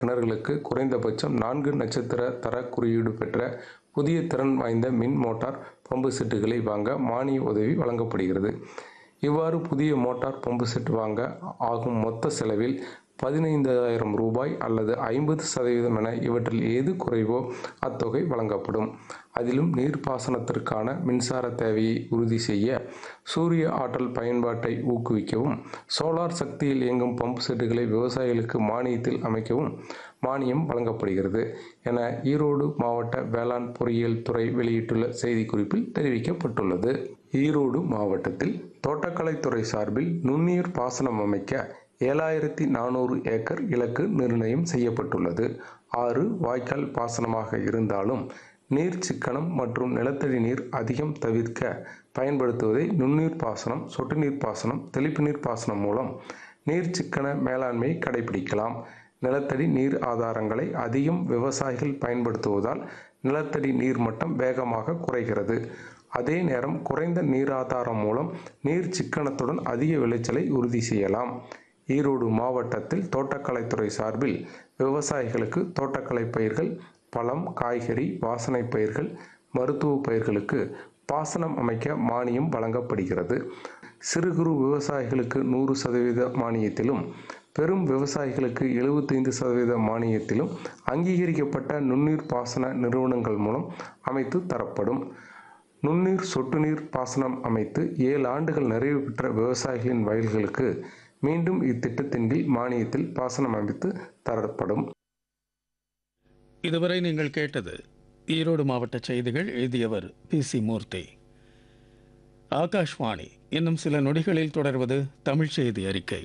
கிணறுகளுக்கு குறைந்தபட்சம் நான்கு நட்சத்திர தர குறியீடு பெற்ற புதிய திறன் வாய்ந்த மின் மோட்டார் பம்பு செட்டுகளை வாங்க மானிய உதவி வழங்கப்படுகிறது இவ்வாறு புதிய மோட்டார் பம்பு செட் வாங்க ஆகும் மொத்த செலவில் பதினைந்தாயிரம் ரூபாய் அல்லது ஐம்பது சதவீதம் என இவற்றில் எது குறைவோ அத்தொகை வழங்கப்படும் அதிலும் நீர்ப்பாசனத்திற்கான மின்சார தேவையை உறுதி செய்ய சூரிய ஆற்றல் பயன்பாட்டை ஊக்குவிக்கவும் சோலார் சக்தியில் இயங்கும் பம்பு செட்டுகளை விவசாயிகளுக்கு மானியத்தில் அமைக்கவும் மானியம் வழங்கப்படுகிறது என ஈரோடு மாவட்ட வேளாண் பொறியியல் துறை வெளியிட்டுள்ள செய்திக்குறிப்பில் தெரிவிக்கப்பட்டுள்ளது ஈரோடு மாவட்டத்தில் தோட்டக்கலைத்துறை சார்பில் நுண்ணீர் பாசனம் அமைக்க ஏழாயிரத்தி நானூறு ஏக்கர் இலக்கு நிர்ணயம் செய்யப்பட்டுள்ளது ஆறு வாய்க்கால் பாசனமாக இருந்தாலும் நீர் சிக்கனம் மற்றும் நிலத்தடி நீர் அதிகம் தவிர்க்க பயன்படுத்துவதை நுண்ணீர் பாசனம் சொட்டு நீர் பாசனம் தெளிப்பு நீர் பாசனம் மூலம் நீர் சிக்கன மேலாண்மையை கடைபிடிக்கலாம் நிலத்தடி நீர் ஆதாரங்களை அதிகம் விவசாயிகள் பயன்படுத்துவதால் நிலத்தடி நீர் மட்டம் வேகமாக குறைகிறது அதே நேரம் குறைந்த நீர் ஆதாரம் மூலம் நீர் சிக்கனத்துடன் அதிக விளைச்சலை உறுதி செய்யலாம் ஈரோடு மாவட்டத்தில் தோட்டக்கலைத்துறை சார்பில் விவசாயிகளுக்கு தோட்டக்கலை பயிர்கள் பழம் காய்கறி வாசனை பயிர்கள் மருத்துவ பயிர்களுக்கு பாசனம் அமைக்க மானியம் வழங்கப்படுகிறது சிறு குறு விவசாயிகளுக்கு நூறு சதவீத மானியத்திலும் பெரும் விவசாயிகளுக்கு எழுபத்தைந்து சதவீத மானியத்திலும் அங்கீகரிக்கப்பட்ட நுண்ணீர் பாசன நிறுவனங்கள் மூலம் அமைத்து தரப்படும் நுண்ணீர் சொட்டு நீர் பாசனம் அமைத்து ஏழு ஆண்டுகள் நிறைவு பெற்ற விவசாயிகளின் வயல்களுக்கு மீண்டும் இத்திட்டத்தின் கீழ் மானியத்தில் பாசனம் அமைத்து தரப்படும் இதுவரை நீங்கள் கேட்டது ஈரோடு மாவட்ட செய்திகள் எழுதியவர் பி சி மூர்த்தி ஆகாஷ்வாணி இன்னும் சில நொடிகளில் தொடர்வது தமிழ் செய்தி அறிக்கை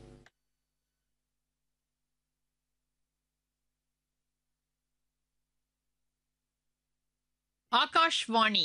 ஆகாஷ்வாணி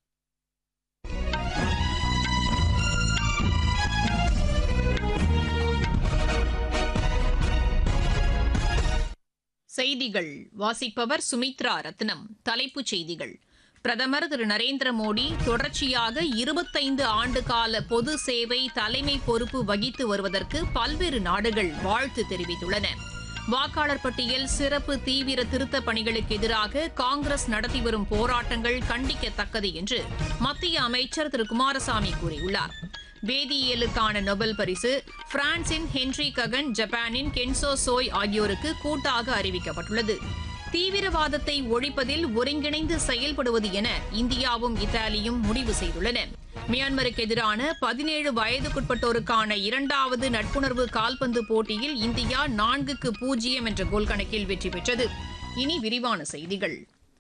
செய்திகள் வாசிப்பவர் சுமித்ரா ரத்னம் தலைப்புச் செய்திகள் பிரதமர் திரு நரேந்திர மோடி தொடர்ச்சியாக இருபத்தைந்து ஆண்டு கால பொது சேவை தலைமை பொறுப்பு வகித்து வருவதற்கு பல்வேறு நாடுகள் வாழ்த்து தெரிவித்துள்ளன வாக்காளர் பட்டியல் சிறப்பு தீவிர திருத்தப் பணிகளுக்கு எதிராக காங்கிரஸ் நடத்தி வரும் போராட்டங்கள் கண்டிக்கத்தக்கது என்று மத்திய அமைச்சர் திரு குமாரசாமி கூறியுள்ளார் வேதியியலுக்கான நொபல் பரிசு பிரான்சின் ஹென்றி ககன் ஜப்பானின் கென்சோ சோய் ஆகியோருக்கு கூட்டாக அறிவிக்கப்பட்டுள்ளது தீவிரவாதத்தை ஒழிப்பதில் ஒருங்கிணைந்து செயல்படுவது என இந்தியாவும் இத்தாலியும் முடிவு செய்துள்ளன மியான்மருக்கு எதிரான பதினேழு வயதுக்குட்பட்டோருக்கான இரண்டாவது நட்புணர்வு கால்பந்து போட்டியில் இந்தியா நான்குக்கு பூஜ்ஜியம் என்ற கோல் கணக்கில் வெற்றி பெற்றது இனி விரிவான செய்திகள்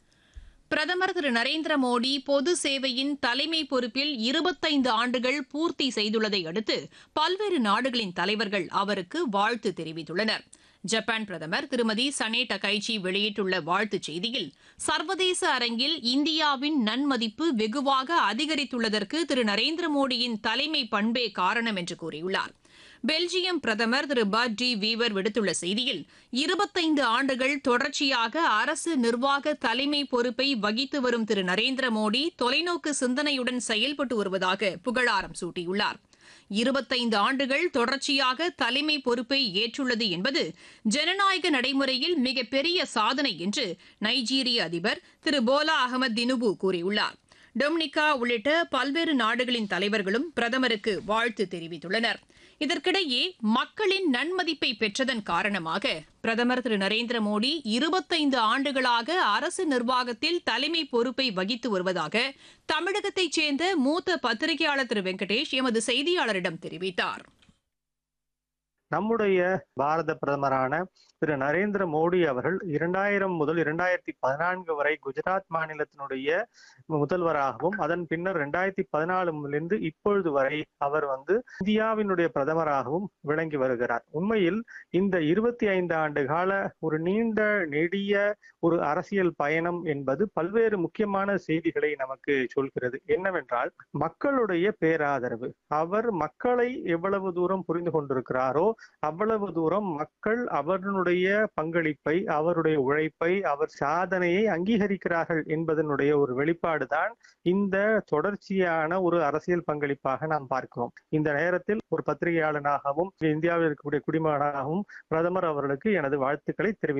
பிரதமர் திரு நரேந்திர மோடி பொது சேவையின் தலைமை பொறுப்பில் இருபத்தைந்து ஆண்டுகள் பூர்த்தி செய்துள்ளதை அடுத்து பல்வேறு நாடுகளின் தலைவர்கள் அவருக்கு வாழ்த்து தெரிவித்துள்ளனர் ஜப்பான் பிரதமர் திருமதி சனே டகைச்சி வெளியிட்டுள்ள வாழ்த்துச் செய்தியில் சர்வதேச அரங்கில் இந்தியாவின் நன்மதிப்பு வெகுவாக அதிகரித்துள்ளதற்கு திரு நரேந்திர மோடியின் தலைமை பண்பே காரணம் என்று கூறியுள்ளார் பெல்ஜியம் பிரதமர் திரு பட் டி வீவர் விடுத்துள்ள செய்தியில் இருபத்தைந்து ஆண்டுகள் தொடர்ச்சியாக அரசு நிர்வாக தலைமை பொறுப்பை வகித்து வரும் திரு நரேந்திர மோடி தொலைநோக்கு சிந்தனையுடன் செயல்பட்டு வருவதாக புகழாரம் சூட்டியுள்ளார் இருபத்தைந்து ஆண்டுகள் தொடர்ச்சியாக தலைமை பொறுப்பை ஏற்றுள்ளது என்பது ஜனநாயக நடைமுறையில் மிகப்பெரிய சாதனை என்று நைஜீரிய அதிபர் திரு போலா அகமது தினுபு கூறியுள்ளார் டொமினிகா உள்ளிட்ட பல்வேறு நாடுகளின் தலைவர்களும் பிரதமருக்கு வாழ்த்து தெரிவித்துள்ளனர் இதற்கிடையே மக்களின் நன்மதிப்பை பெற்றதன் காரணமாக பிரதமர் திரு நரேந்திர மோடி இருபத்தைந்து ஆண்டுகளாக அரசு நிர்வாகத்தில் தலைமை பொறுப்பை வகித்து வருவதாக தமிழகத்தைச் சேர்ந்த மூத்த பத்திரிகையாளர் திரு வெங்கடேஷ் எமது செய்தியாளரிடம் தெரிவித்தார் நம்முடைய பாரத பிரதமரான திரு நரேந்திர மோடி அவர்கள் இரண்டாயிரம் முதல் இரண்டாயிரத்தி பதினான்கு வரை குஜராத் மாநிலத்தினுடைய முதல்வராகவும் அதன் பின்னர் இரண்டாயிரத்தி பதினாலுலிருந்து இப்பொழுது வரை அவர் வந்து இந்தியாவினுடைய பிரதமராகவும் விளங்கி வருகிறார் உண்மையில் இந்த இருபத்தி ஐந்து ஆண்டு கால ஒரு நீண்ட நெடிய ஒரு அரசியல் பயணம் என்பது பல்வேறு முக்கியமான செய்திகளை நமக்கு சொல்கிறது என்னவென்றால் மக்களுடைய பேராதரவு அவர் மக்களை எவ்வளவு தூரம் புரிந்து கொண்டிருக்கிறாரோ அவ்வளவு தூரம் மக்கள் அவர்களுடைய பங்களிப்பை அவருடைய உழைப்பை அவர் சாதனையை அங்கீகரிக்கிறார்கள் என்பதனுடைய ஒரு வெளிப்பாடுதான் இந்த தொடர்ச்சியான ஒரு அரசியல் பங்களிப்பாக நாம் பார்க்கிறோம் இந்த நேரத்தில் ஒரு பத்திரிகையாளனாகவும் இந்தியாவில் இருக்கக்கூடிய குடிமகனாகவும் பிரதமர் அவர்களுக்கு எனது வாழ்த்துக்களை தெரிவித்துக்